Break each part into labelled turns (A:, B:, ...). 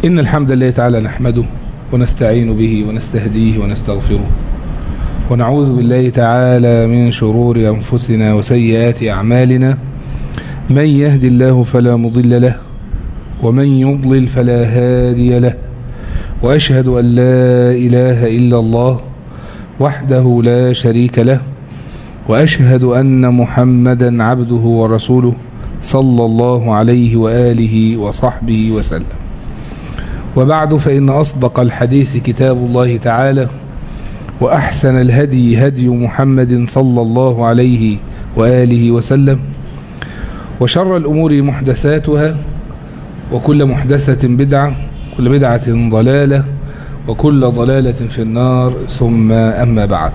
A: إن الحمد لله تعالى نحمده ونستعين به ونستهديه ونستغفره ونعوذ بالله تعالى من شرور أنفسنا وسيئات أعمالنا من يهد الله فلا مضل له ومن يضلل فلا هادي له وأشهد أن لا إله إلا الله وحده لا شريك له وأشهد أن محمدا عبده ورسوله صلى الله عليه وآله وصحبه وسلم وبعد فإن أصدق الحديث كتاب الله تعالى وأحسن الهدي هدي محمد صلى الله عليه وآله وسلم وشر الأمور محدثاتها وكل محدثة بدعة كل بدعة ضلالة وكل ضلالة في النار ثم أما بعد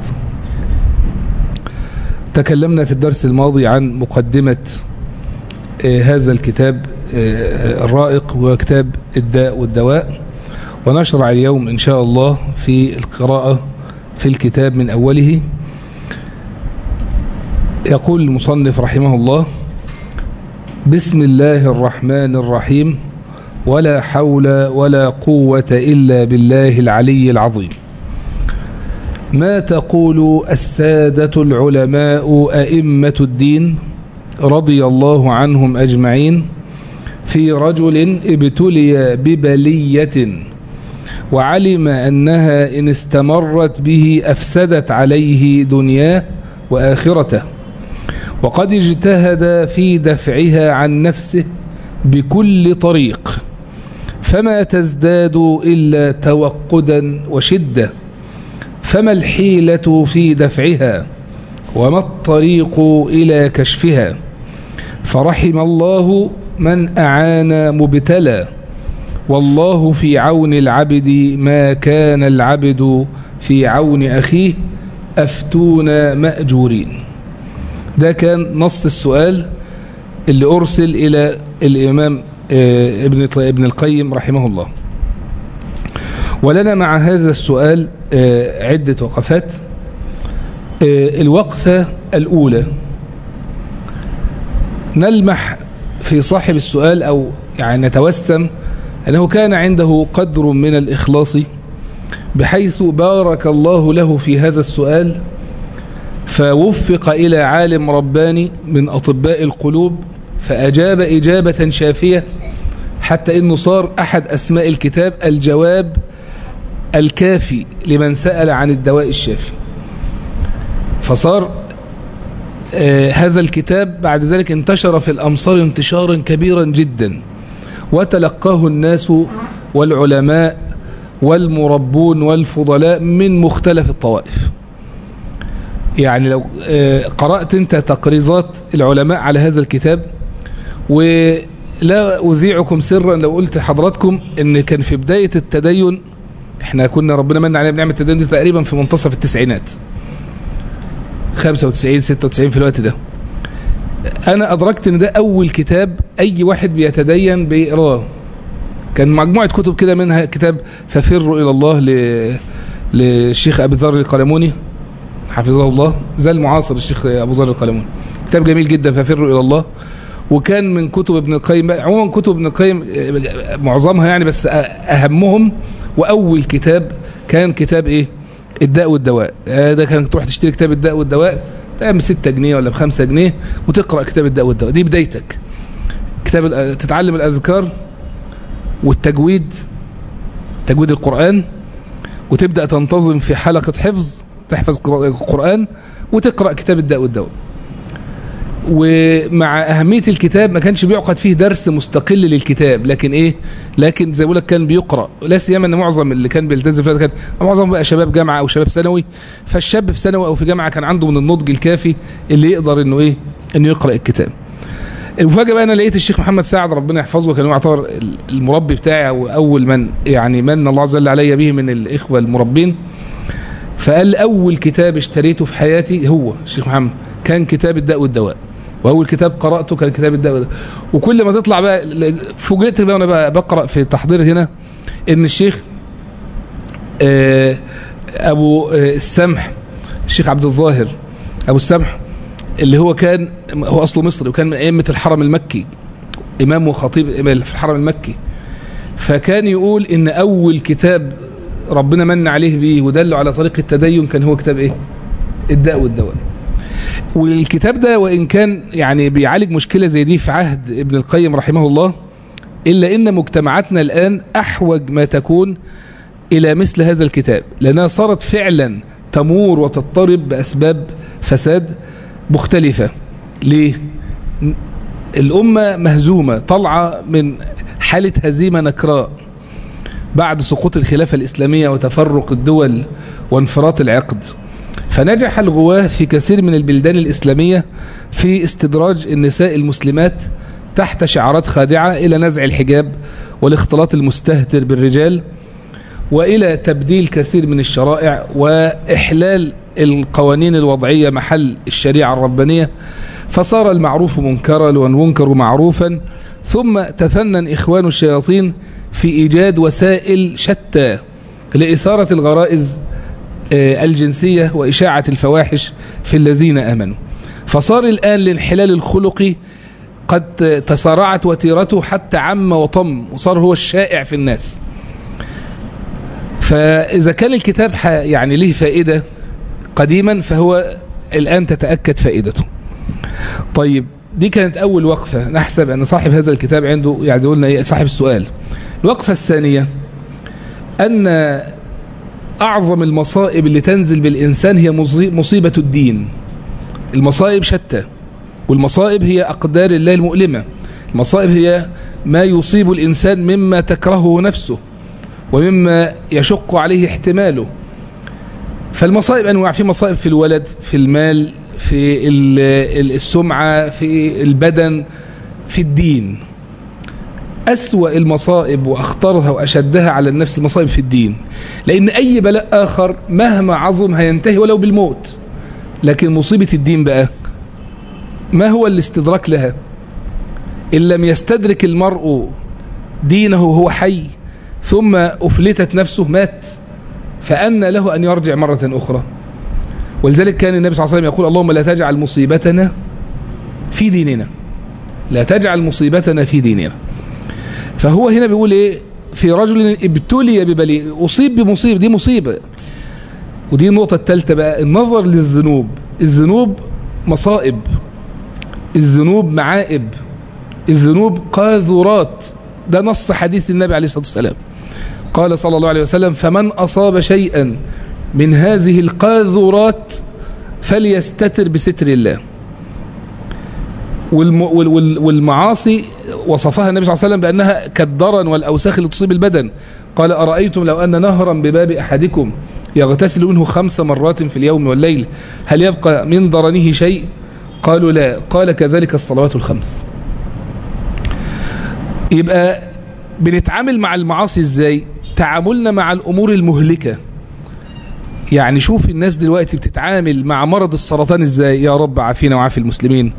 A: تكلمنا في الدرس الماضي عن مقدمة هذا الكتاب الرائق هو كتاب الداء والدواء ونشرع اليوم إن شاء الله في القراءة في الكتاب من أوله يقول المصنف رحمه الله بسم الله الرحمن الرحيم ولا حول ولا قوة إلا بالله العلي العظيم ما تقول السادة العلماء أئمة الدين رضي الله عنهم أجمعين في رجل ابتلي ببلية وعلم أنها إن استمرت به أفسدت عليه دنياه وآخرته وقد اجتهد في دفعها عن نفسه بكل طريق فما تزداد إلا توقدا وشدة فما الحيلة في دفعها وما الطريق إلى كشفها فرحم الله من أعان مبتلى والله في عون العبد ما كان العبد في عون أخيه أفتون مأجورين ده كان نص السؤال اللي أرسل إلى الإمام ابن ابن القيم رحمه الله ولنا مع هذا السؤال عدة وقفات الوقفة الأولى نلمح في صاحب السؤال أو يعني نتوسم أنه كان عنده قدر من الإخلاص بحيث بارك الله له في هذا السؤال فوفق إلى عالم رباني من أطباء القلوب فأجاب إجابة شافية حتى إنه صار أحد أسماء الكتاب الجواب الكافي لمن سأل عن الدواء الشافي فصار آه هذا الكتاب بعد ذلك انتشر في الأمصار انتشارا كبيرا جدا وتلقاه الناس والعلماء والمربون والفضلاء من مختلف الطوائف يعني لو آه قرأت انت تقريزات العلماء على هذا الكتاب ولا أذيعكم سرا لو قلت لحضراتكم ان كان في بداية التدين احنا كنا ربنا من علينا بنعمة التدين دي تقريبا في منتصف التسعينات 95 96 في الوقت ده انا ادركت ان ده اول كتاب اي واحد بيتدين بيقراه كان مجموعة كتب كده منها كتاب ففروا الى الله ل... للشيخ ابي ذر القلموني حفظه الله زي المعاصر الشيخ ابو ذر القلموني كتاب جميل جدا ففروا الى الله وكان من كتب ابن القيم عموما كتب ابن القيم معظمها يعني بس اهمهم واول كتاب كان كتاب ايه الداء والدواء ده كان تروح تشتري كتاب الداء والدواء ب 6 جنيه ولا ب 5 جنيه وتقرا كتاب الداء والدواء دي بدايتك كتاب تتعلم الاذكار والتجويد تجويد القران وتبدا تنتظم في حلقه حفظ تحفظ القران وتقرا كتاب الداء والدواء ومع أهمية الكتاب ما كانش بيعقد فيه درس مستقل للكتاب لكن إيه لكن زي لك كان بيقرأ لا سيما أن معظم اللي كان بيلتزم فيه كان معظم بقى شباب جامعة أو شباب ثانوي فالشاب في ثانوي أو في جامعة كان عنده من النضج الكافي اللي يقدر إنه إيه إنه يقرأ الكتاب المفاجأة بقى أنا لقيت الشيخ محمد سعد ربنا يحفظه كان يعتبر المربي بتاعي أو أول من يعني من الله عز وجل علي به من الإخوة المربين فقال أول كتاب اشتريته في حياتي هو الشيخ محمد كان كتاب الداء والدواء واول كتاب قراته كان كتاب الدواء وكل ما تطلع بقى فوجئت بقى وانا بقى بقرا في التحضير هنا ان الشيخ ابو السمح الشيخ عبد الظاهر ابو السمح اللي هو كان هو اصله مصري وكان من ائمه الحرم المكي امام وخطيب في الحرم المكي فكان يقول ان اول كتاب ربنا من عليه بيه ودله على طريق التدين كان هو كتاب ايه الداء والدواء والكتاب ده وان كان يعني بيعالج مشكله زي دي في عهد ابن القيم رحمه الله الا ان مجتمعاتنا الان احوج ما تكون الى مثل هذا الكتاب لانها صارت فعلا تمور وتضطرب باسباب فساد مختلفه ليه الامه مهزومه طالعه من حاله هزيمه نكراء بعد سقوط الخلافه الاسلاميه وتفرق الدول وانفراط العقد فنجح الغواة في كثير من البلدان الإسلامية في استدراج النساء المسلمات تحت شعارات خادعة إلى نزع الحجاب والاختلاط المستهتر بالرجال وإلى تبديل كثير من الشرائع وإحلال القوانين الوضعية محل الشريعة الربانية فصار المعروف منكرا والمنكر معروفا ثم تفنن إخوان الشياطين في إيجاد وسائل شتى لإثارة الغرائز الجنسية وإشاعة الفواحش في الذين آمنوا فصار الآن الانحلال الخلقي قد تسارعت وتيرته حتى عم وطم وصار هو الشائع في الناس فإذا كان الكتاب يعني له فائدة قديما فهو الآن تتأكد فائدته طيب دي كانت أول وقفة نحسب أن صاحب هذا الكتاب عنده يعني قلنا إيه صاحب السؤال الوقفة الثانية أن أعظم المصائب اللي تنزل بالإنسان هي مصيبة الدين المصائب شتى والمصائب هي أقدار الله المؤلمة المصائب هي ما يصيب الإنسان مما تكرهه نفسه ومما يشق عليه احتماله فالمصائب أنواع في مصائب في الولد في المال في السمعة في البدن في الدين أسوأ المصائب وأخطرها وأشدها على النفس المصائب في الدين لأن أي بلاء آخر مهما عظم هينتهي ولو بالموت لكن مصيبة الدين بقى ما هو الاستدراك لها إن لم يستدرك المرء دينه هو حي ثم أفلتت نفسه مات فأن له أن يرجع مرة أخرى ولذلك كان النبي صلى الله عليه وسلم يقول اللهم لا تجعل مصيبتنا في ديننا لا تجعل مصيبتنا في ديننا فهو هنا بيقول ايه في رجل ابتلي ببليء اصيب بمصيبه دي مصيبه ودي النقطه الثالثه بقى النظر للذنوب الذنوب مصائب الذنوب معائب الذنوب قاذورات ده نص حديث النبي عليه الصلاه والسلام قال صلى الله عليه وسلم فمن اصاب شيئا من هذه القاذورات فليستتر بستر الله والمعاصي وصفها النبي صلى الله عليه وسلم بأنها كالدرن والأوساخ اللي تصيب البدن قال أرأيتم لو أن نهرا بباب أحدكم يغتسل منه خمس مرات في اليوم والليل هل يبقى من درنه شيء قالوا لا قال كذلك الصلوات الخمس يبقى بنتعامل مع المعاصي ازاي تعاملنا مع الأمور المهلكة يعني شوف الناس دلوقتي بتتعامل مع مرض السرطان ازاي يا رب عافينا وعافي المسلمين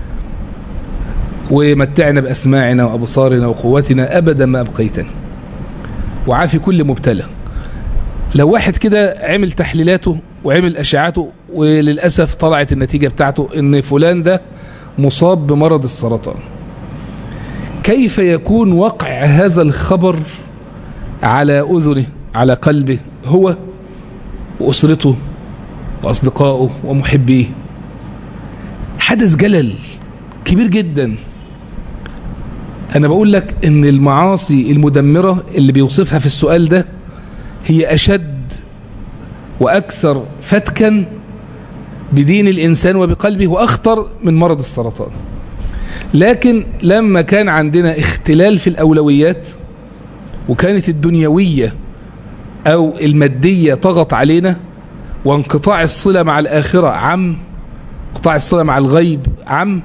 A: ومتعنا بأسماعنا وأبصارنا وقوتنا أبدا ما أبقيتنا وعافي كل مبتلى لو واحد كده عمل تحليلاته وعمل أشعاته وللأسف طلعت النتيجة بتاعته إن فلان ده مصاب بمرض السرطان كيف يكون وقع هذا الخبر على أذنه على قلبه هو وأسرته وأصدقائه ومحبيه حدث جلل كبير جدا أنا بقول لك إن المعاصي المدمرة اللي بيوصفها في السؤال ده هي أشد وأكثر فتكا بدين الإنسان وبقلبه وأخطر من مرض السرطان لكن لما كان عندنا اختلال في الأولويات وكانت الدنيوية أو المادية طغت علينا وانقطاع الصلة مع الآخرة عم انقطاع الصلة مع الغيب عم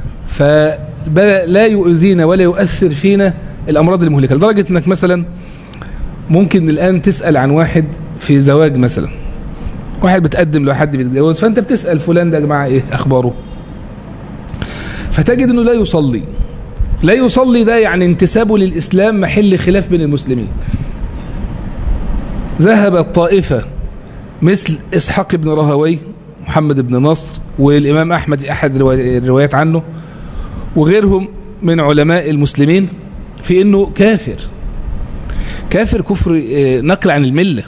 A: فلا يؤذينا ولا يؤثر فينا الأمراض المهلكة لدرجة أنك مثلا ممكن الآن تسأل عن واحد في زواج مثلا واحد بتقدم لحد بيتجوز فأنت بتسأل فلان ده يا جماعة إيه أخباره فتجد أنه لا يصلي لا يصلي ده يعني انتسابه للإسلام محل خلاف بين المسلمين ذهب الطائفة مثل إسحاق بن رهوي محمد بن نصر والإمام أحمد أحد الروايات عنه وغيرهم من علماء المسلمين في أنه كافر كافر كفر آه، نقل عن الملة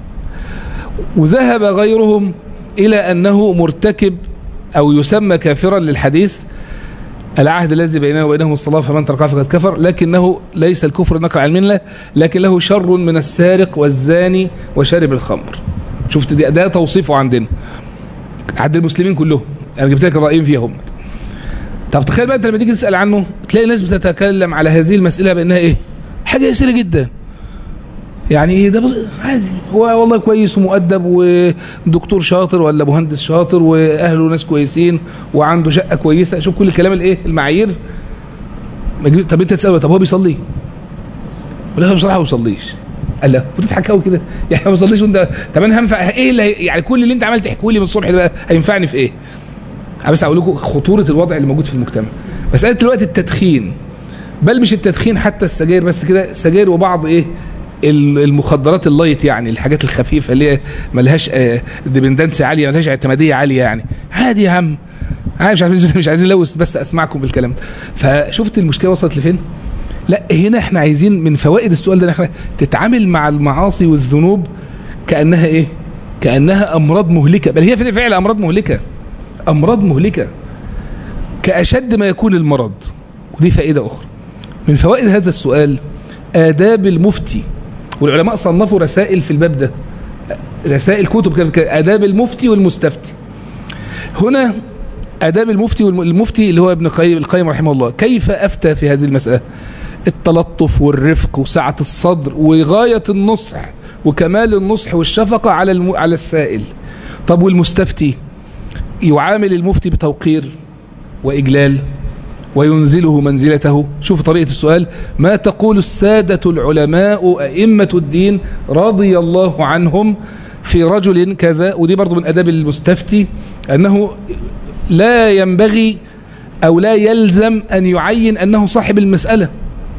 A: وذهب غيرهم إلى أنه مرتكب أو يسمى كافرا للحديث العهد الذي بيننا وبينهم الصلاة فمن تركها فقد كفر لكنه ليس الكفر نقل عن الملة لكن له شر من السارق والزاني وشارب الخمر شفت ده, ده توصيفه عندنا عند المسلمين كلهم انا جبت لك الرأيين فيهم طب تخيل بقى انت لما تيجي تسأل عنه تلاقي ناس بتتكلم على هذه المسألة بأنها ايه حاجة يسيرة جدا يعني ايه ده بص... عادي هو والله كويس ومؤدب ودكتور شاطر ولا مهندس شاطر واهله ناس كويسين وعنده شقه كويسه شوف كل الكلام الايه المعايير ما تجيب- طب انت تساله طب هو بيصلي ولا بصراحه ما بيصليش قال لا وتضحك قوي كده يعني ما بيصليش وانت طب انا هنفع ايه اللي هي- يعني كل اللي انت عمال تحكوا لي من الصبح ده بقى هينفعني في ايه انا بس اقول لكم خطوره الوضع اللي موجود في المجتمع مساله دلوقتي التدخين بل مش التدخين حتى السجاير بس كده السجاير وبعض ايه ال- المخدرات اللايت يعني الحاجات الخفيفه اللي هي ملهاش آه، ديبندنسي عاليه ملهاش اعتماديه عاليه يعني عادي يا عم عادي مش عايزين مش عايزين نلوث بس اسمعكم بالكلام ده فشفت المشكله وصلت لفين لا هنا احنا عايزين من فوائد السؤال ده ان احنا تتعامل مع المعاصي والذنوب كانها ايه كانها امراض مهلكه بل هي في الفعل امراض مهلكه امراض مهلكه كاشد ما يكون المرض ودي فائده اخرى من فوائد هذا السؤال آداب المفتي والعلماء صنفوا رسائل في الباب ده رسائل كتب كده- كده، آداب المفتي والمستفتي هنا آداب المفتي والمفتي اللي هو ابن قيم القيم رحمه الله كيف أفتى في هذه المسألة التلطف والرفق وسعة الصدر وغاية النصح وكمال النصح والشفقة على الم... على السائل طب والمستفتي يعامل المفتي بتوقير وإجلال وينزله منزلته شوف طريقة السؤال ما تقول السادة العلماء أئمة الدين رضي الله عنهم في رجل كذا ودي برضو من أداب المستفتي أنه لا ينبغي أو لا يلزم أن يعين أنه صاحب المسألة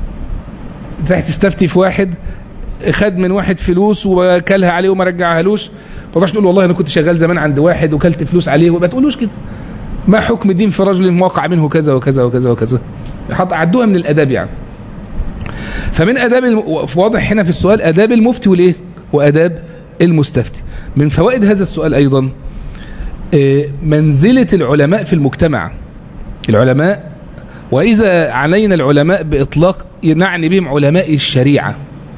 A: انت رايح تستفتي في واحد خد من واحد فلوس وكلها عليه وما رجعهالوش ما تقدرش تقول والله انا كنت شغال زمان عند واحد وكلت فلوس عليه وما تقولوش كده ما حكم دين في رجل وقع منه كذا وكذا وكذا وكذا حط عدوها من الاداب يعني فمن اداب الم... واضح هنا في السؤال اداب المفتي والايه واداب المستفتي من فوائد هذا السؤال ايضا آه، منزله العلماء في المجتمع العلماء واذا عنينا العلماء باطلاق نعني بهم علماء الشريعه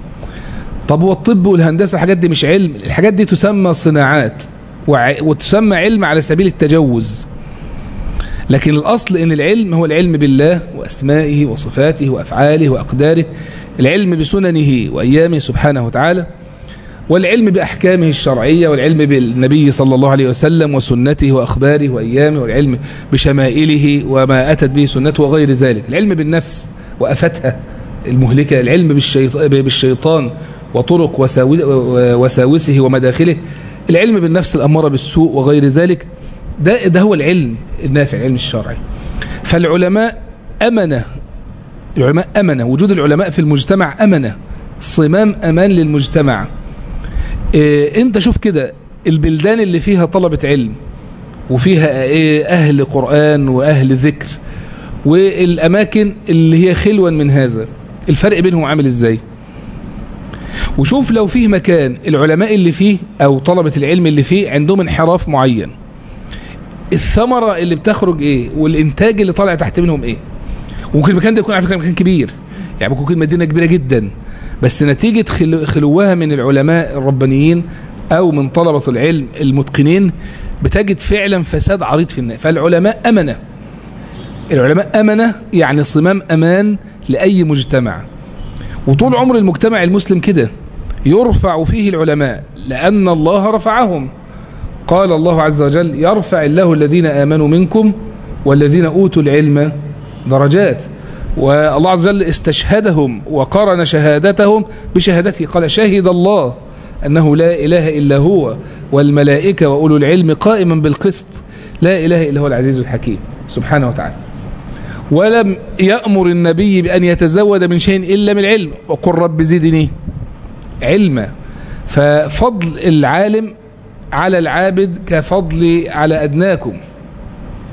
A: طب والطب والهندسه الحاجات دي مش علم الحاجات دي تسمى صناعات وع... وتسمى علم على سبيل التجوز لكن الأصل أن العلم هو العلم بالله وأسمائه وصفاته وأفعاله وأقداره العلم بسننه وأيامه سبحانه وتعالى والعلم بأحكامه الشرعية والعلم بالنبي صلى الله عليه وسلم وسنته وأخباره وأيامه والعلم بشمائله وما أتت به سنته وغير ذلك العلم بالنفس وأفتها المهلكة العلم بالشيط- بالشيطان وطرق وساو- وساوسه ومداخله العلم بالنفس الأمارة بالسوء وغير ذلك ده ده هو العلم النافع العلم الشرعي فالعلماء أمنة العلماء أمنة وجود العلماء في المجتمع أمنة صمام أمان للمجتمع إيه انت شوف كده البلدان اللي فيها طلبة علم وفيها ايه اهل قرآن واهل ذكر والاماكن اللي هي خلوا من هذا الفرق بينهم عامل ازاي وشوف لو فيه مكان العلماء اللي فيه او طلبة العلم اللي فيه عندهم انحراف معين الثمرة اللي بتخرج ايه والانتاج اللي طالع تحت منهم ايه وممكن المكان ده يكون على فكرة مكان كبير يعني ممكن يكون مدينة كبيرة جدا بس نتيجة خلو- خلوها من العلماء الربانيين او من طلبة العلم المتقنين بتجد فعلا فساد عريض في الناس فالعلماء امنه العلماء أمنة يعني صمام أمان لأي مجتمع وطول عمر المجتمع المسلم كده يرفع فيه العلماء لأن الله رفعهم قال الله عز وجل يرفع الله الذين آمنوا منكم والذين أوتوا العلم درجات والله عز وجل استشهدهم وقرن شهادتهم بشهادته قال شهد الله أنه لا إله إلا هو والملائكة وأولو العلم قائما بالقسط لا إله إلا هو العزيز الحكيم سبحانه وتعالى ولم يأمر النبي بأن يتزود من شيء إلا من العلم وقل رب زدني علما ففضل العالم على العابد كفضل على أدناكم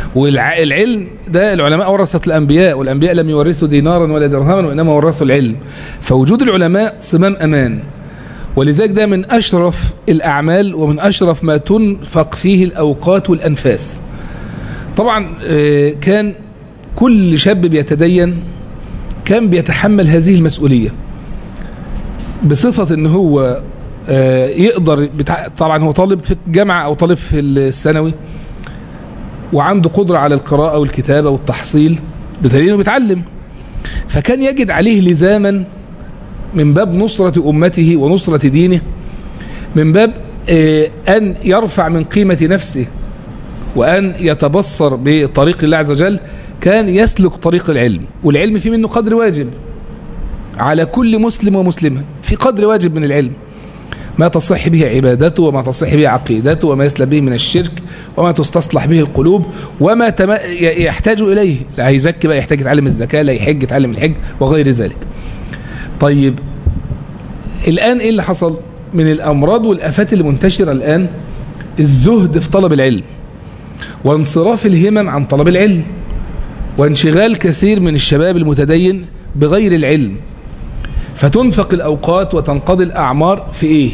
A: والعلم ده العلماء ورثت الأنبياء والأنبياء لم يورثوا دينارا ولا درهما وإنما ورثوا العلم فوجود العلماء صمام أمان ولذلك ده من أشرف الأعمال ومن أشرف ما تنفق فيه الأوقات والأنفاس طبعا كان كل شاب بيتدين كان بيتحمل هذه المسؤولية بصفة ان هو يقدر بتاع طبعا هو طالب في الجامعة او طالب في الثانوي وعنده قدرة على القراءة والكتابة والتحصيل بدليل بيتعلم فكان يجد عليه لزاما من باب نصرة أمته ونصرة دينه من باب أن يرفع من قيمة نفسه وأن يتبصر بطريق الله عز وجل كان يسلك طريق العلم والعلم فيه منه قدر واجب على كل مسلم ومسلمة في قدر واجب من العلم ما تصح به عبادته وما تصح به عقيدته وما يسلم به من الشرك وما تستصلح به القلوب وما تم... يحتاج إليه لا هيزكي بقى يحتاج يتعلم الزكاة لا يحج يتعلم الحج وغير ذلك طيب الآن إيه اللي حصل من الأمراض والأفات اللي منتشرة الآن الزهد في طلب العلم وانصراف الهمم عن طلب العلم وانشغال كثير من الشباب المتدين بغير العلم فتنفق الأوقات وتنقضي الأعمار في إيه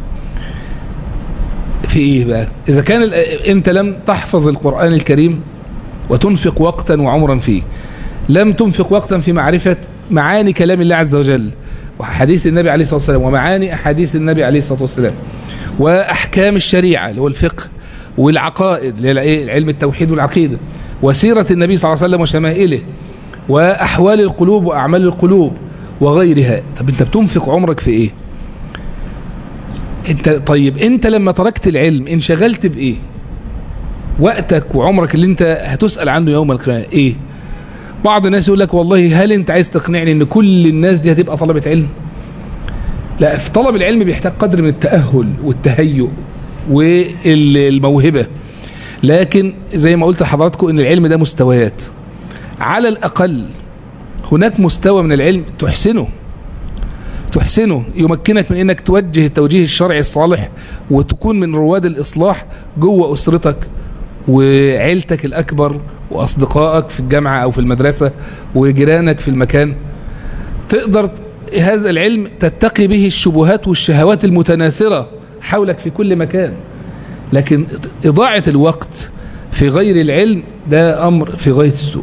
A: في إيه بقى إذا كان أنت لم تحفظ القرآن الكريم وتنفق وقتا وعمرا فيه لم تنفق وقتا في معرفة معاني كلام الله عز وجل وحديث النبي عليه الصلاة والسلام ومعاني أحاديث النبي عليه الصلاة والسلام وأحكام الشريعة اللي هو الفقه والعقائد اللي هي علم التوحيد والعقيدة وسيرة النبي صلى الله عليه وسلم وشمائله وأحوال القلوب وأعمال القلوب وغيرها طب انت بتنفق عمرك في ايه انت طيب انت لما تركت العلم انشغلت بايه وقتك وعمرك اللي انت هتسأل عنه يوم القيامة ايه بعض الناس يقول لك والله هل انت عايز تقنعني ان كل الناس دي هتبقى طلبة علم لا في طلب العلم بيحتاج قدر من التأهل والتهيؤ والموهبة لكن زي ما قلت لحضراتكم ان العلم ده مستويات على الأقل هناك مستوى من العلم تحسنه تحسنه يمكنك من انك توجه التوجيه الشرعي الصالح وتكون من رواد الإصلاح جوه أسرتك وعيلتك الأكبر وأصدقائك في الجامعة أو في المدرسة وجيرانك في المكان تقدر هذا العلم تتقي به الشبهات والشهوات المتناثرة حولك في كل مكان لكن إضاعة الوقت في غير العلم ده أمر في غاية السوء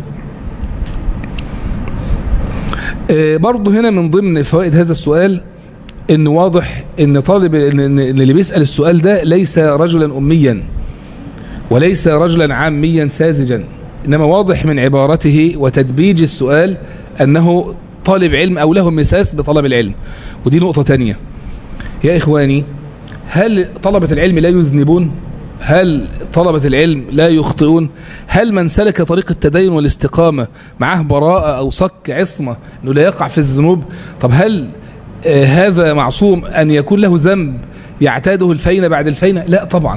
A: برضه هنا من ضمن فوائد هذا السؤال ان واضح ان طالب ان اللي بيسأل السؤال ده ليس رجلا أميا وليس رجلا عاميا ساذجا إنما واضح من عبارته وتدبيج السؤال أنه طالب علم أو له مساس بطلب العلم ودي نقطة تانية يا إخواني هل طلبة العلم لا يذنبون هل طلبة العلم لا يخطئون هل من سلك طريق التدين والاستقامة معه براءة أو صك عصمة أنه لا يقع في الذنوب طب هل آه هذا معصوم أن يكون له ذنب يعتاده الفينة بعد الفينة لا طبعا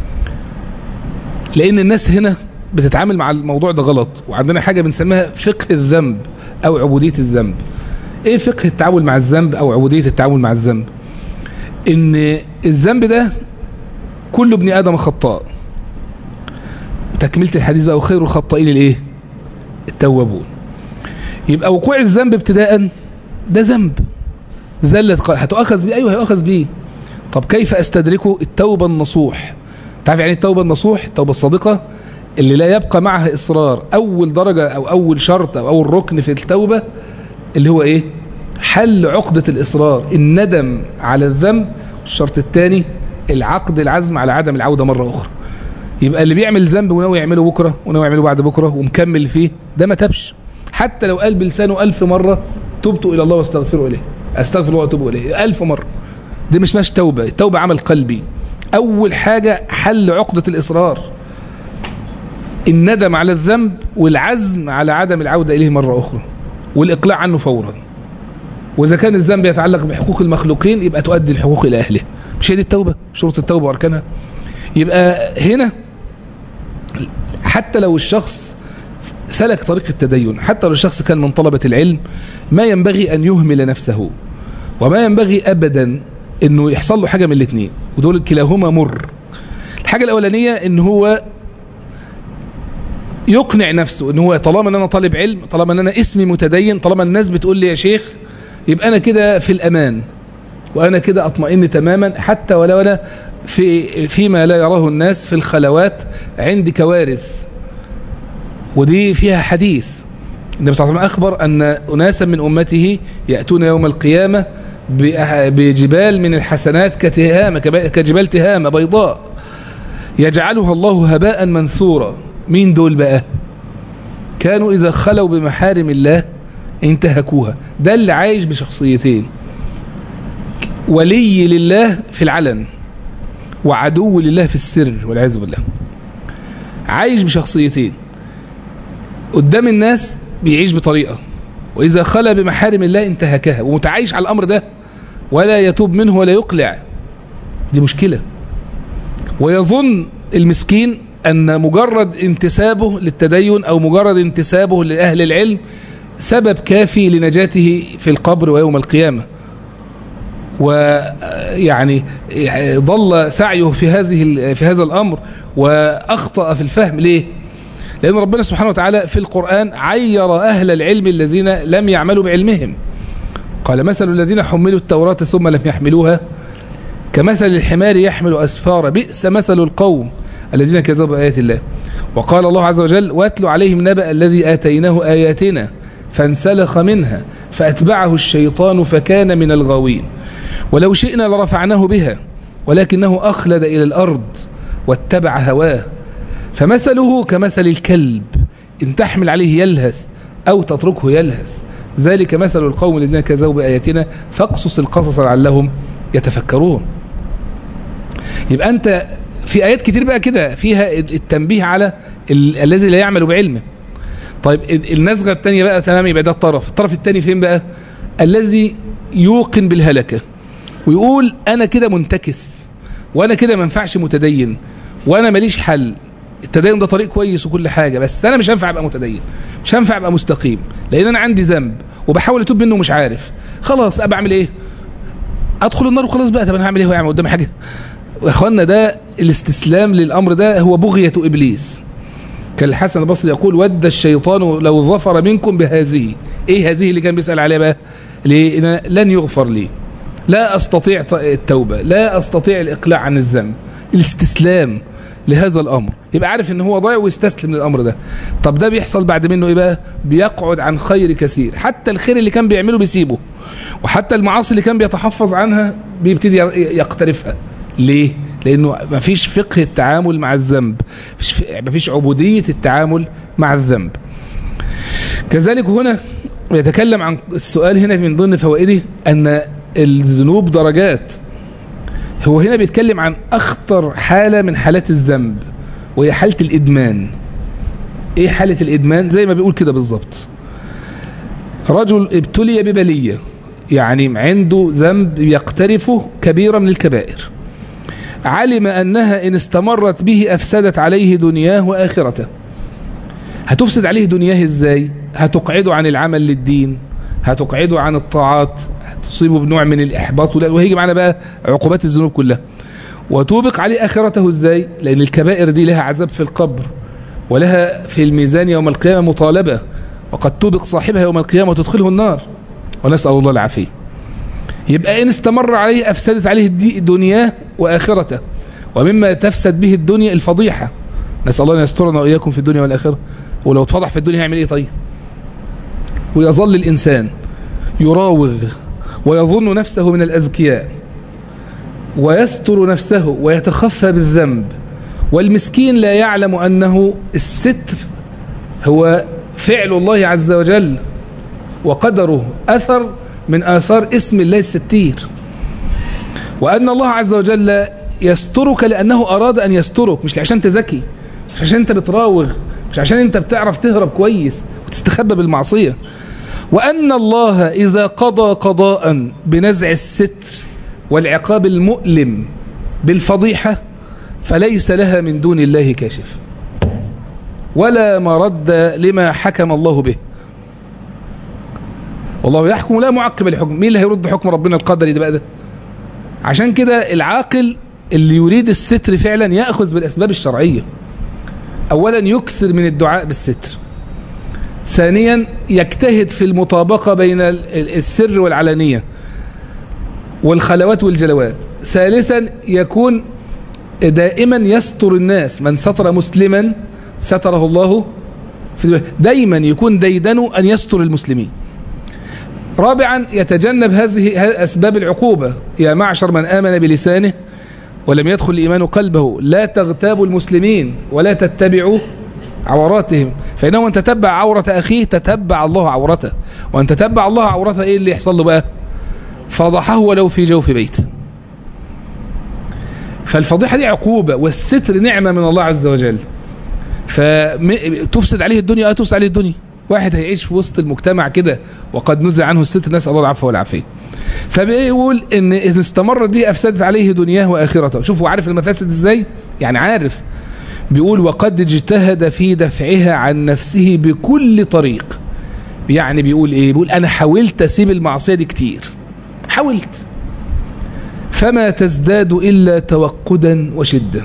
A: لأن الناس هنا بتتعامل مع الموضوع ده غلط وعندنا حاجة بنسميها فقه الذنب أو عبودية الذنب إيه فقه التعامل مع الذنب أو عبودية التعامل مع الذنب إن الذنب ده كل ابن آدم خطاء تكملة الحديث بقى وخير الخطائين الايه التوابون يبقى وقوع الذنب ابتداء ده ذنب زلة هتؤخذ بيه ايوه هيؤخذ بيه طب كيف استدركه التوبة النصوح تعرف يعني التوبة النصوح التوبة الصادقة اللي لا يبقى معها إصرار أول درجة أو أول شرط أو أول ركن في التوبة اللي هو إيه حل عقدة الإصرار الندم على الذنب الشرط الثاني العقد العزم على عدم العودة مرة أخرى يبقى اللي بيعمل ذنب وناوي يعمله بكرة وناوي يعمله بعد بكرة ومكمل فيه ده ما تبش حتى لو قال بلسانه ألف مرة تبت إلى الله واستغفره إليه أستغفر الله وأتوب إليه ألف مرة دي مش مش توبة التوبة عمل قلبي أول حاجة حل عقدة الإصرار الندم على الذنب والعزم على عدم العودة إليه مرة أخرى والإقلاع عنه فورا وإذا كان الذنب يتعلق بحقوق المخلوقين يبقى تؤدي الحقوق إلى أهله مش هي دي التوبة شروط التوبة وأركانها يبقى هنا حتى لو الشخص سلك طريق التدين حتى لو الشخص كان من طلبة العلم ما ينبغي أن يهمل نفسه وما ينبغي أبدا أنه يحصل له حاجة من الاثنين ودول كلاهما مر الحاجة الأولانية أن هو يقنع نفسه ان هو طالما ان انا طالب علم طالما ان انا اسمي متدين طالما الناس بتقول لي يا شيخ يبقى انا كده في الامان وانا كده اطمئن تماما حتى ولو انا في فيما لا يراه الناس في الخلوات عندي كوارث ودي فيها حديث النبي صلى الله عليه وسلم اخبر ان اناسا من امته ياتون يوم القيامه بجبال من الحسنات كتهامه كجبال تهامه بيضاء يجعلها الله هباء منثورا مين دول بقى كانوا إذا خلوا بمحارم الله انتهكوها ده اللي عايش بشخصيتين ولي لله في العلن وعدو لله في السر والعياذ بالله عايش بشخصيتين قدام الناس بيعيش بطريقة وإذا خلى بمحارم الله انتهكها ومتعايش على الأمر ده ولا يتوب منه ولا يقلع دي مشكلة ويظن المسكين أن مجرد انتسابه للتدين أو مجرد انتسابه لأهل العلم سبب كافي لنجاته في القبر ويوم القيامة ويعني ضل سعيه في هذه في هذا الأمر وأخطأ في الفهم ليه؟ لأن ربنا سبحانه وتعالى في القرآن عير أهل العلم الذين لم يعملوا بعلمهم قال مثل الذين حملوا التوراة ثم لم يحملوها كمثل الحمار يحمل أسفار بئس مثل القوم الذين كذبوا بآيات الله وقال الله عز وجل واتل عليهم نبأ الذي آتيناه آياتنا فانسلخ منها فأتبعه الشيطان فكان من الغاوين ولو شئنا لرفعناه بها ولكنه أخلد إلى الأرض واتبع هواه فمثله كمثل الكلب إن تحمل عليه يلهث أو تتركه يلهث ذلك مثل القوم الذين كذبوا بآياتنا فاقصص القصص لعلهم يتفكرون يبقى أنت في آيات كتير بقى كده فيها التنبيه على الذي لا يعمل بعلمه طيب النزغة الثانية بقى تمام يبقى ده الطرف الطرف الثاني فين بقى الذي يوقن بالهلكة ويقول أنا كده منتكس وأنا كده ما ينفعش متدين وأنا ماليش حل التدين ده طريق كويس وكل حاجة بس أنا مش هنفع أبقى متدين مش هنفع أبقى مستقيم لأن أنا عندي ذنب وبحاول أتوب منه ومش عارف خلاص أبقى أعمل إيه أدخل النار وخلاص بقى طب أنا هعمل إيه هو يعمل قدامي حاجة واخوانا ده الاستسلام للامر ده هو بغية ابليس كان الحسن البصري يقول ود الشيطان لو ظفر منكم بهذه ايه هذه اللي كان بيسأل عليها بقى ليه لن يغفر لي لا استطيع التوبة لا استطيع الاقلاع عن الذنب الاستسلام لهذا الامر يبقى عارف ان هو ضايع ويستسلم للامر ده طب ده بيحصل بعد منه ايه بقى بيقعد عن خير كثير حتى الخير اللي كان بيعمله بيسيبه وحتى المعاصي اللي كان بيتحفظ عنها بيبتدي يقترفها ليه لانه ما فيش فقه التعامل مع الذنب ما فيش عبودية التعامل مع الذنب كذلك هنا يتكلم عن السؤال هنا من ضمن فوائده ان الذنوب درجات هو هنا بيتكلم عن اخطر حالة من حالات الذنب وهي حالة الادمان ايه حالة الادمان زي ما بيقول كده بالظبط رجل ابتلي ببلية يعني عنده ذنب يقترفه كبيرة من الكبائر علم أنها إن استمرت به أفسدت عليه دنياه وآخرته هتفسد عليه دنياه إزاي هتقعده عن العمل للدين هتقعده عن الطاعات هتصيبه بنوع من الإحباط وهيجي معنا بقى عقوبات الذنوب كلها وتوبق عليه آخرته إزاي لأن الكبائر دي لها عذاب في القبر ولها في الميزان يوم القيامة مطالبة وقد توبق صاحبها يوم القيامة وتدخله النار ونسأل الله العافية يبقى إن استمر عليه أفسدت عليه دنياه وآخرته ومما تفسد به الدنيا الفضيحة نسأل الله أن يسترنا وإياكم في الدنيا والآخرة ولو اتفضح في الدنيا هيعمل إيه طيب ويظل الإنسان يراوغ ويظن نفسه من الأذكياء ويستر نفسه ويتخفى بالذنب والمسكين لا يعلم أنه الستر هو فعل الله عز وجل وقدره أثر من آثار اسم الله الستير وأن الله عز وجل يسترك لأنه أراد أن يسترك مش عشان تزكي مش عشان أنت بتراوغ مش عشان أنت بتعرف تهرب كويس وتستخبى بالمعصية وأن الله إذا قضى قضاء بنزع الستر والعقاب المؤلم بالفضيحة فليس لها من دون الله كاشف ولا مرد لما حكم الله به والله يحكم لا معقب لحكم مين اللي هيرد حكم ربنا القدري ده بقى ده عشان كده العاقل اللي يريد الستر فعلا يأخذ بالأسباب الشرعية أولا يكثر من الدعاء بالستر ثانيا يجتهد في المطابقة بين السر والعلانية والخلوات والجلوات ثالثا يكون دائما يستر الناس من ستر مسلما ستره الله في دايما يكون ديدنه أن يستر المسلمين رابعا يتجنب هذه أسباب العقوبة يا معشر من آمن بلسانه ولم يدخل الإيمان قلبه لا تغتابوا المسلمين ولا تتبعوا عوراتهم فإنه من تتبع عورة أخيه تتبع الله عورته وأن تتبع الله عورته إيه اللي يحصل له بقى فضحه ولو في جوف بيت فالفضيحة دي عقوبة والستر نعمة من الله عز وجل فتفسد عليه الدنيا اه تفسد عليه الدنيا واحد هيعيش في وسط المجتمع كده وقد نزع عنه الستر نسأل الله العفو والعافية فبيقول ان اذا استمرت به افسدت عليه دنياه واخرته شوفوا عارف المفاسد ازاي يعني عارف بيقول وقد اجتهد في دفعها عن نفسه بكل طريق يعني بيقول ايه بيقول انا حاولت اسيب المعصية دي كتير حاولت فما تزداد إلا توقدا وشدة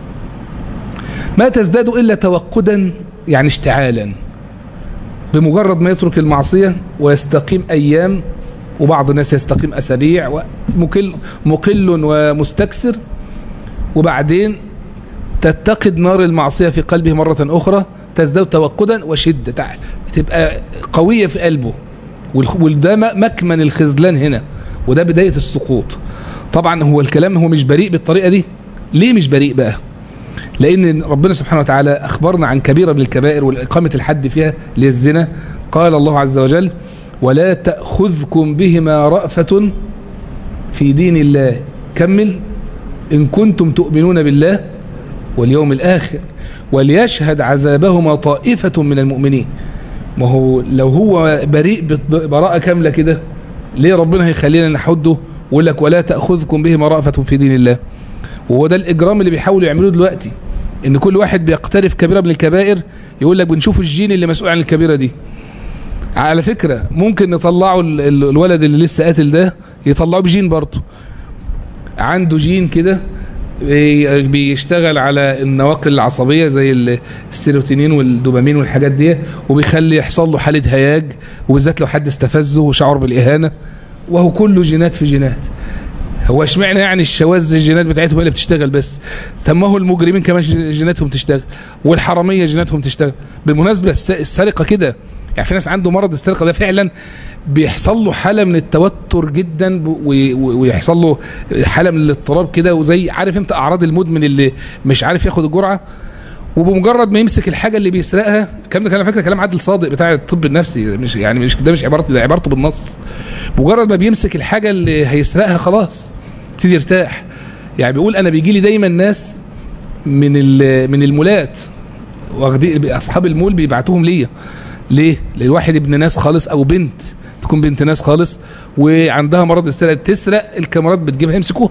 A: ما تزداد إلا توقدا يعني اشتعالا بمجرد ما يترك المعصية ويستقيم أيام وبعض الناس يستقيم أسابيع ومقل مقل ومستكثر وبعدين تتقد نار المعصية في قلبه مرة أخرى تزداد توقدا وشدة تبقى قوية في قلبه وده مكمن الخذلان هنا وده بداية السقوط طبعا هو الكلام هو مش بريء بالطريقة دي ليه مش بريء بقى لأن ربنا سبحانه وتعالى أخبرنا عن كبيرة من الكبائر والإقامة الحد فيها للزنا قال الله عز وجل ولا تأخذكم بهما رأفة في دين الله كمل إن كنتم تؤمنون بالله واليوم الآخر وليشهد عذابهما طائفة من المؤمنين ما هو لو هو بريء براءة كاملة كده ليه ربنا هيخلينا نحده ويقول لك ولا تأخذكم بهما رأفة في دين الله وهو ده الإجرام اللي بيحاولوا يعملوه دلوقتي إن كل واحد بيقترف كبيرة من الكبائر يقول لك بنشوف الجين اللي مسؤول عن الكبيرة دي على فكرة ممكن نطلعوا الولد اللي لسه قاتل ده يطلعوه بجين برضه عنده جين كده بيشتغل على النواقل العصبية زي السيروتونين والدوبامين والحاجات دي وبيخلي يحصل له حالة هياج وبالذات لو حد استفزه وشعر بالإهانة وهو كله جينات في جينات هو اشمعنى يعني الشواذ الجينات بتاعتهم اللي بتشتغل بس طب ما هو المجرمين كمان جيناتهم تشتغل والحراميه جيناتهم تشتغل بالمناسبه السرقه كده يعني في ناس عنده مرض السرقه ده فعلا بيحصل له حاله من التوتر جدا ويحصل له حاله من الاضطراب كده وزي عارف انت اعراض المدمن اللي مش عارف ياخد الجرعه وبمجرد ما يمسك الحاجه اللي بيسرقها الكلام ده كان على فكره كلام عادل صادق بتاع الطب النفسي مش يعني مش ده مش عبارته ده عبارته بالنص مجرد ما بيمسك الحاجه اللي هيسرقها خلاص يبتدي يرتاح يعني بيقول انا بيجي لي دايما ناس من من المولات واخدين اصحاب المول بيبعتوهم ليا ليه للواحد ابن ناس خالص او بنت تكون بنت ناس خالص وعندها مرض السرقه تسرق الكاميرات بتجيبها يمسكوها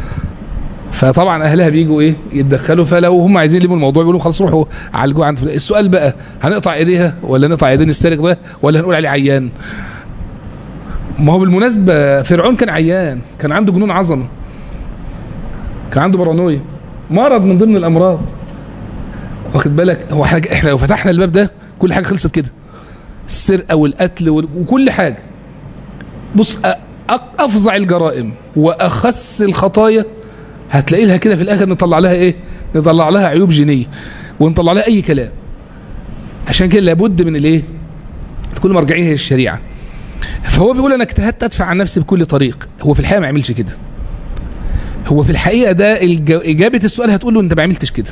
A: فطبعا اهلها بيجوا ايه يتدخلوا فلو هم عايزين يلموا الموضوع بيقولوا خلاص روحوا عالجوه عند السؤال بقى هنقطع ايديها ولا نقطع ايدين السارق ده ولا هنقول عليه عيان ما هو بالمناسبه فرعون كان عيان كان عنده جنون عظمه كان عنده بارانويا مرض من ضمن الامراض واخد بالك هو احنا احنا لو فتحنا الباب ده كل حاجه خلصت كده السرقه والقتل وكل حاجه بص افظع الجرائم واخس الخطايا هتلاقي لها كده في الاخر نطلع لها ايه نطلع لها عيوب جينيه ونطلع لها اي كلام عشان كده لابد من الايه تكون مرجعيه هي الشريعه فهو بيقول انا اجتهدت ادفع عن نفسي بكل طريق هو في الحقيقه ما عملش كده هو في الحقيقه ده اجابه السؤال هتقول له انت ما عملتش كده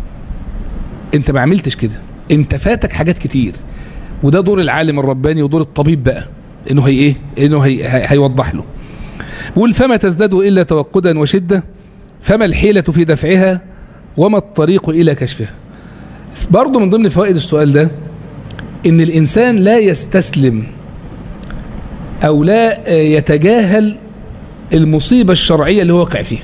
A: انت ما عملتش كده انت فاتك حاجات كتير وده دور العالم الرباني ودور الطبيب بقى انه هي ايه انه هي هيوضح له بيقول فما تزداد الا توقدا وشده فما الحيلة في دفعها وما الطريق إلى كشفها برضو من ضمن فوائد السؤال ده إن الإنسان لا يستسلم أو لا يتجاهل المصيبة الشرعية اللي هو وقع فيها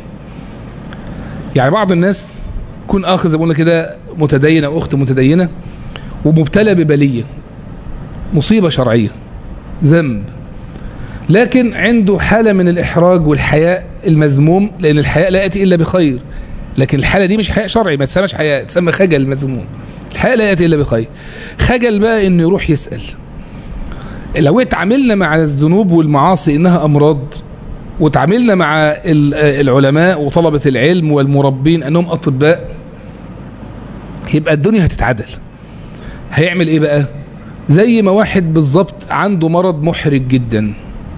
A: يعني بعض الناس يكون أخ زي ما كده متدينة أو أخت متدينة ومبتلى ببلية مصيبة شرعية ذنب لكن عنده حالة من الإحراج والحياء المذموم لأن الحياء لا يأتي إلا بخير لكن الحالة دي مش حياء شرعي ما تسمىش حياء تسمى خجل مذموم الحقيقة لا يأتي إلا بخير خجل بقى إنه يروح يسأل لو اتعاملنا مع الذنوب والمعاصي إنها أمراض وتعاملنا مع العلماء وطلبة العلم والمربين أنهم أطباء يبقى الدنيا هتتعدل هيعمل إيه بقى زي ما واحد بالظبط عنده مرض محرج جدا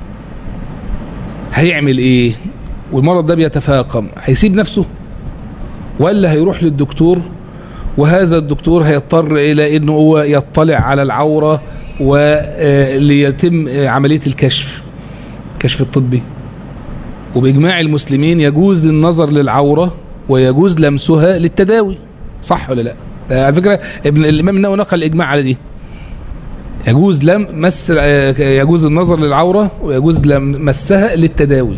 A: هيعمل إيه والمرض ده بيتفاقم هيسيب نفسه ولا هيروح للدكتور وهذا الدكتور هيضطر إلى أنه هو يطلع على العورة وليتم عملية الكشف كشف الطبي وبإجماع المسلمين يجوز النظر للعورة ويجوز لمسها للتداوي صح ولا لا على فكرة ابن الإمام النووي نقل الإجماع على دي يجوز لم مس يجوز النظر للعورة ويجوز مسها للتداوي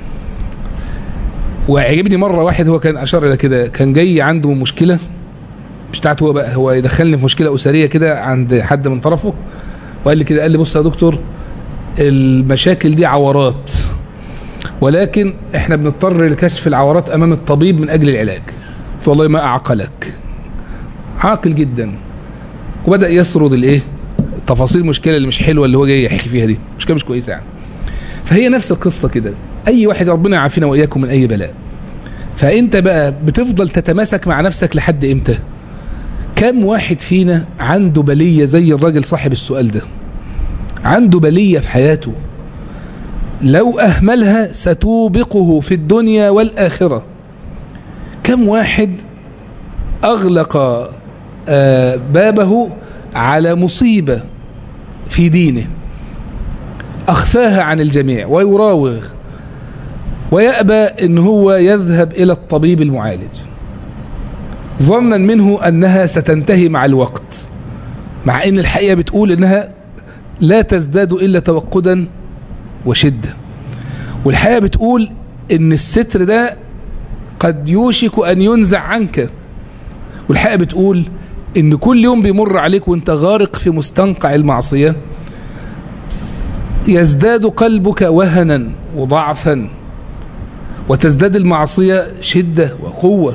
A: وعجبني مرة واحد هو كان أشار إلى كده كان جاي عنده مشكلة مش بتاعته هو بقى هو يدخلني في مشكلة أسرية كده عند حد من طرفه وقال لي كده قال لي بص يا دكتور المشاكل دي عورات ولكن احنا بنضطر لكشف العورات امام الطبيب من اجل العلاج قلت والله ما اعقلك عاقل جدا وبدا يسرد الايه تفاصيل المشكله اللي مش حلوه اللي هو جاي يحكي فيها دي مشكله مش كويسه يعني فهي نفس القصه كده اي واحد ربنا يعافينا واياكم من اي بلاء فانت بقى بتفضل تتماسك مع نفسك لحد امتى كم واحد فينا عنده بليه زي الراجل صاحب السؤال ده عنده بليه في حياته لو أهملها ستوبقه في الدنيا والآخرة كم واحد أغلق بابه على مصيبة في دينه أخفاها عن الجميع ويراوغ ويأبى أن هو يذهب إلى الطبيب المعالج ظنا منه أنها ستنتهي مع الوقت مع أن الحقيقة بتقول أنها لا تزداد إلا توقدا وشدة والحقيقة بتقول ان الستر ده قد يوشك ان ينزع عنك والحقيقة بتقول ان كل يوم بيمر عليك وانت غارق في مستنقع المعصية يزداد قلبك وهنا وضعفا وتزداد المعصية شدة وقوة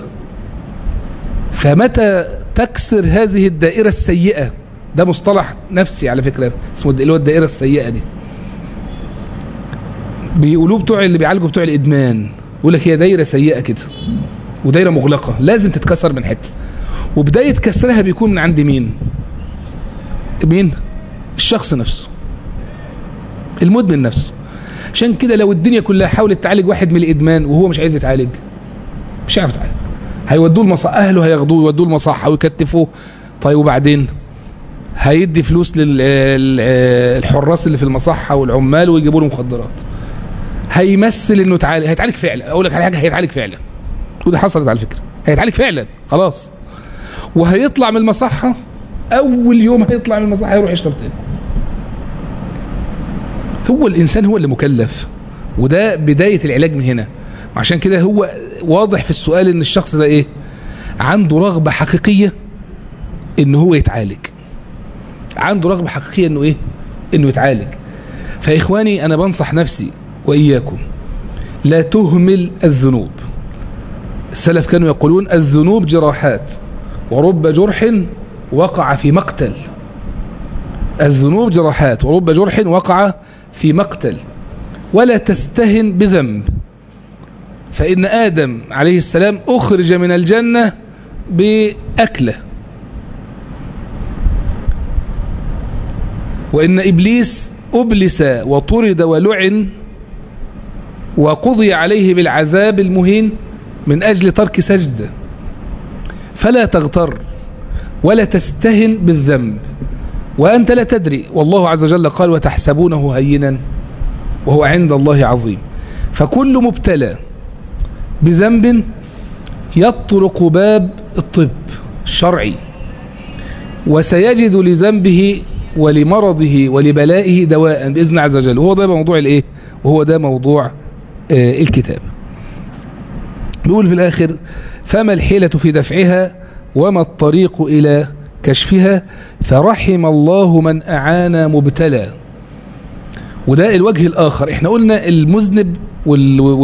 A: فمتى تكسر هذه الدائرة السيئة ده مصطلح نفسي على فكرة اسمه اللي هو الدائرة السيئة دي بيقولوه بتوع اللي بيعالجوا بتوع الادمان يقول لك هي دايره سيئه كده ودايره مغلقه لازم تتكسر من حته وبدايه كسرها بيكون من عند مين مين الشخص نفسه المدمن نفسه عشان كده لو الدنيا كلها حاولت تعالج واحد من الادمان وهو مش عايز يتعالج مش هيعرف يتعالج هيودوه المصحة اهله هياخدوه يودوه المصحه ويكتفوه طيب وبعدين هيدي فلوس للحراس اللي في المصحه والعمال ويجيبوا له مخدرات هيمثل انه تعالج هيتعالج فعلا اقول لك على حاجه هيتعالج فعلا وده حصلت على فكره هيتعالج فعلا خلاص وهيطلع من المصحه اول يوم هيطلع من المصحه هيروح يشرب تاني هو الانسان هو اللي مكلف وده بدايه العلاج من هنا عشان كده هو واضح في السؤال ان الشخص ده ايه عنده رغبه حقيقيه ان هو يتعالج عنده رغبه حقيقيه انه ايه انه يتعالج فاخواني انا بنصح نفسي وإياكم لا تهمل الذنوب السلف كانوا يقولون الذنوب جراحات ورب جرح وقع في مقتل الذنوب جراحات ورب جرح وقع في مقتل ولا تستهن بذنب فإن آدم عليه السلام أخرج من الجنة بأكله وإن إبليس أبلس وطرد ولعن وقضي عليه بالعذاب المهين من أجل ترك سجد فلا تغتر ولا تستهن بالذنب وأنت لا تدري والله عز وجل قال وتحسبونه هينا وهو عند الله عظيم فكل مبتلى بذنب يطرق باب الطب الشرعي وسيجد لذنبه ولمرضه ولبلائه دواء بإذن عز وجل وهو ده موضوع الايه وهو ده موضوع آه الكتاب بيقول في الآخر فما الحيلة في دفعها وما الطريق إلى كشفها فرحم الله من أعان مبتلى وده الوجه الآخر احنا قلنا المذنب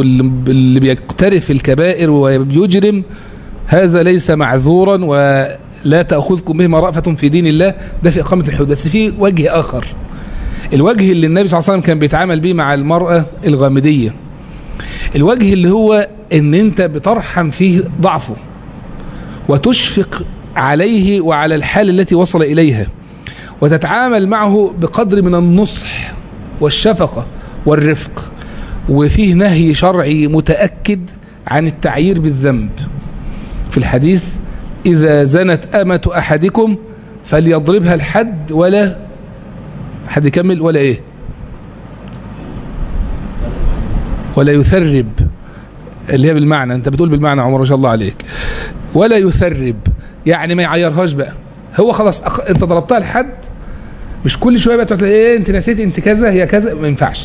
A: واللي بيقترف الكبائر وبيجرم هذا ليس معذورا لا تأخذكم بهما رأفة في دين الله ده في إقامة الحدود بس في وجه آخر الوجه اللي النبي صلى الله عليه وسلم كان بيتعامل بيه مع المرأة الغامدية الوجه اللي هو ان انت بترحم فيه ضعفه وتشفق عليه وعلى الحال التي وصل إليها وتتعامل معه بقدر من النصح والشفقة والرفق وفيه نهي شرعي متأكد عن التعيير بالذنب في الحديث إذا زنت أمة أحدكم فليضربها الحد ولا حد يكمل ولا إيه ولا يثرب اللي هي بالمعنى انت بتقول بالمعنى عمر ما شاء الله عليك ولا يثرب يعني ما يعيرهاش بقى هو خلاص أخ... انت ضربتها لحد مش كل شويه بقى تقول ايه انت نسيت انت كذا هي كذا ما ينفعش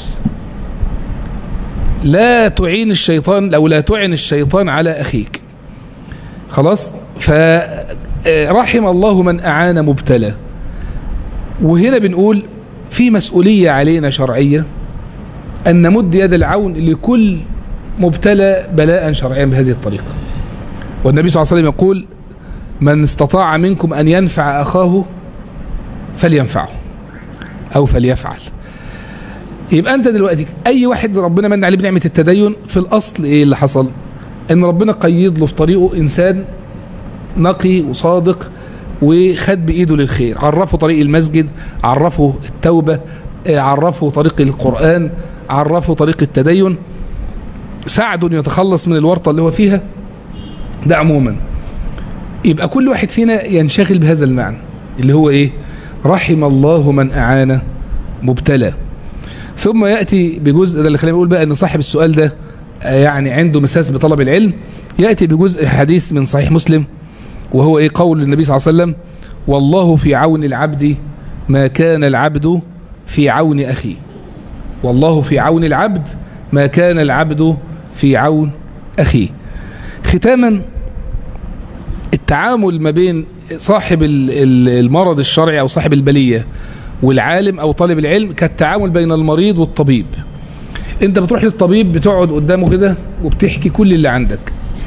A: لا تعين الشيطان او لا تعن الشيطان على اخيك خلاص فرحم الله من اعان مبتلى وهنا بنقول في مسؤوليه علينا شرعيه ان نمد يد العون لكل مبتلى بلاء شرعيا بهذه الطريقه والنبي صلى الله عليه وسلم يقول من استطاع منكم أن ينفع أخاه فلينفعه أو فليفعل يبقى أنت دلوقتي أي واحد ربنا من عليه بنعمة التدين في الأصل إيه اللي حصل إن ربنا قيد له في طريقه إنسان نقي وصادق وخد بإيده للخير عرفه طريق المسجد عرفه التوبة عرفه طريق القرآن عرفه طريق التدين ساعده انه يتخلص من الورطة اللي هو فيها ده عموما يبقى كل واحد فينا ينشغل بهذا المعنى اللي هو ايه رحم الله من اعان مبتلى ثم يأتي بجزء ده اللي خلينا نقول بقى ان صاحب السؤال ده يعني عنده مساس بطلب العلم يأتي بجزء حديث من صحيح مسلم وهو ايه قول النبي صلى الله عليه وسلم والله في عون العبد ما كان العبد في عون أخيه والله في عون العبد ما كان العبد في عون أخيه ختاما التعامل ما بين صاحب المرض الشرعي أو صاحب البلية والعالم أو طالب العلم كالتعامل بين المريض والطبيب انت بتروح للطبيب بتقعد قدامه كده وبتحكي كل اللي عندك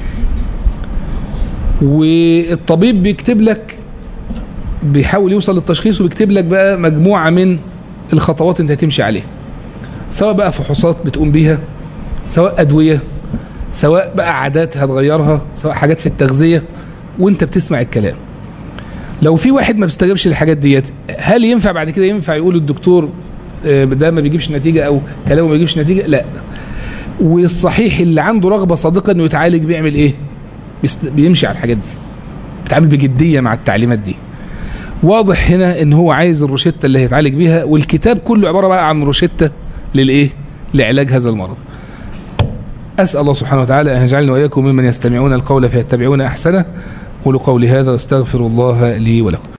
A: والطبيب بيكتب لك بيحاول يوصل للتشخيص وبيكتب لك بقى مجموعة من الخطوات انت هتمشي عليها سواء بقى فحوصات بتقوم بيها سواء أدوية سواء بقى عادات هتغيرها سواء حاجات في التغذية وانت بتسمع الكلام لو في واحد ما بيستجابش للحاجات ديت هل ينفع بعد كده ينفع يقول الدكتور ده ما بيجيبش نتيجة او كلامه ما بيجيبش نتيجة لا والصحيح اللي عنده رغبة صادقة انه يتعالج بيعمل ايه بيمشي على الحاجات دي بيتعامل بجدية مع التعليمات دي واضح هنا ان هو عايز الروشتة اللي هيتعالج بيها والكتاب كله عبارة بقى عن روشتة للايه لعلاج هذا المرض أسأل الله سبحانه وتعالى أن يجعلنا وإياكم ممن يستمعون القول فيتبعون أحسنه قولوا قولي هذا واستغفر الله لي ولكم